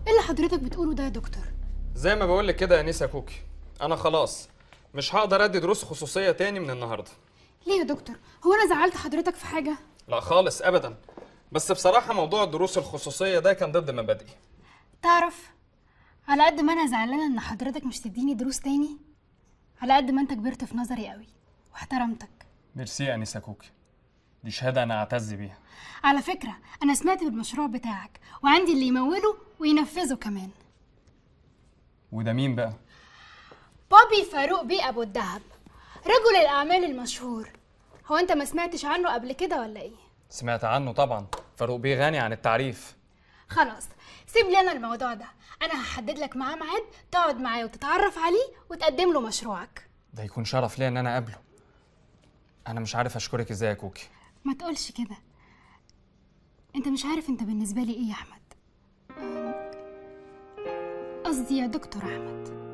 ايه اللي حضرتك بتقوله ده يا دكتور زي ما بقول لك كده يا نيسا كوكي انا خلاص مش هقدر ادي دروس خصوصيه تاني من النهارده ليه يا دكتور هو انا زعلت حضرتك في حاجه لا خالص ابدا بس بصراحه موضوع الدروس الخصوصيه ده كان ضد مبادئي تعرف على قد ما انا زعلانه ان حضرتك مش تديني دروس تاني على قد ما انت كبرت في نظري قوي واحترمتك ميرسي يا نيسا كوكي دي شهاده انا اعتز بيها على فكره انا سمعت بالمشروع بتاعك وعندي اللي يموله وينفذه كمان وده مين بقى بوبي فاروق بيه ابو الدهب رجل الاعمال المشهور هو انت ما سمعتش عنه قبل كده ولا ايه سمعت عنه طبعا فاروق بيه غني عن التعريف خلاص سيب لي انا الموضوع ده انا هحدد لك معاه ميعاد تقعد معاه وتتعرف عليه وتقدم له مشروعك ده يكون شرف ليا ان انا اقابله انا مش عارف اشكرك ازاي يا كوكي ما تقولش كده انت مش عارف انت بالنسبه لي ايه يا احمد أم، قصدي يا دكتور احمد